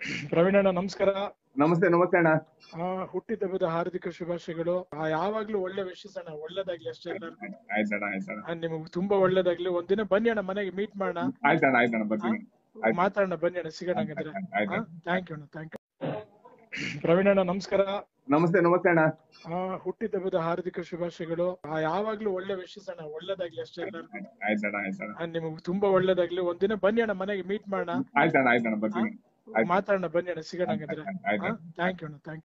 ಪ್ರವೀಣಣ್ಣ ನಮಸ್ಕಾರ ನಮಸ್ತೆ ನಮಸ್ತೆ ಅಣ್ಣ ಆ, ಹುಟ್ಟಿದಬ್ಬದ ಹಾರ್ದಿಕ ಶುಭಾಶಯಗಳು ಆ, ಯಾವಾಗ್ಲೂ ಒಳ್ಳೆ ವಿಶೇಷ ಅಣ್ಣ ಒಳ್ಳೇದಾಗ್ಲಿ ಅಷ್ಟೇ ಎಲ್ಲರಿಗೂ ಆಯ್ತಣ್ಣ ಆಯ್ತಣ್ಣ ಆ, ನಿಮ್ಗೆ ತುಂಬಾ ಒಳ್ಳೇದಾಗ್ಲಿ ಒಂದಿನ ಬನ್ನಿ ಅಣ್ಣ ಮನೆಗೆ ಮೀಟ್ ಮಾಡೋಣ ಆಯ್ತಣ್ಣ ಆಯ್ತಣ್ಣ ಬರ್ತೀನಿ ಆಯ್ತು. ಮಾತಾಡೋಣ ಬನ್ನಿ ಅಣ್ಣ ಸಿಗೋಣ ಹಂಗಂದ್ರೆ ಆಯ್ತು ಥ್ಯಾಂಕ್ ಯು ಅಣ್ಣ ಥ್ಯಾಂಕ್ ಯು ಪ್ರವೀಣಣ್ಣ ನಮಸ್ಕಾರ ನಮಸ್ತೆ ನಮಸ್ತೆ ಅಣ್ಣ ಆ, ಹುಟ್ಟಿದಬ್ಬದ ಹಾರ್ದಿಕ ಶುಭಾಶಯಗಳು ಆ, ಯಾವಾಗ್ಲೂ ಒಳ್ಳೆ ವಿಶೇಷ ಅಣ್ಣ ಒಳ್ಳೇದಾಗ್ಲಿ ಅಷ್ಟೇ ಎಲ್ಲರಿಗೂ ಆಯ್ತಣ್ಣ ಆಯ್ತಣ್ಣ ಆ, ನಿಮ್ಗೆ ತುಂಬಾ ಒಳ್ಳೇದಾಗ್ಲಿ ಒಂದಿನ ಬನ್ನಿ ಅಣ್ಣ ಮನೆಗೆ ಮೀಟ್ ಮಾಡೋಣ ಆಯ್ತಣ್ಣ ಆಯ್ತಣ್ಣ ಬರ್ತೀನಿ ಆಯ್ತು. ಮಾತಾಡೋಣ ಬನ್ನಿ ಅಣ್ಣ ಸಿಗೋಣ ಹಂಗಂದ್ರೆ ಆಯ್ತು ಥ್ಯಾಂಕ್ ಯು ಅಣ್ಣ ಥ್ಯಾಂಕ್ ಯು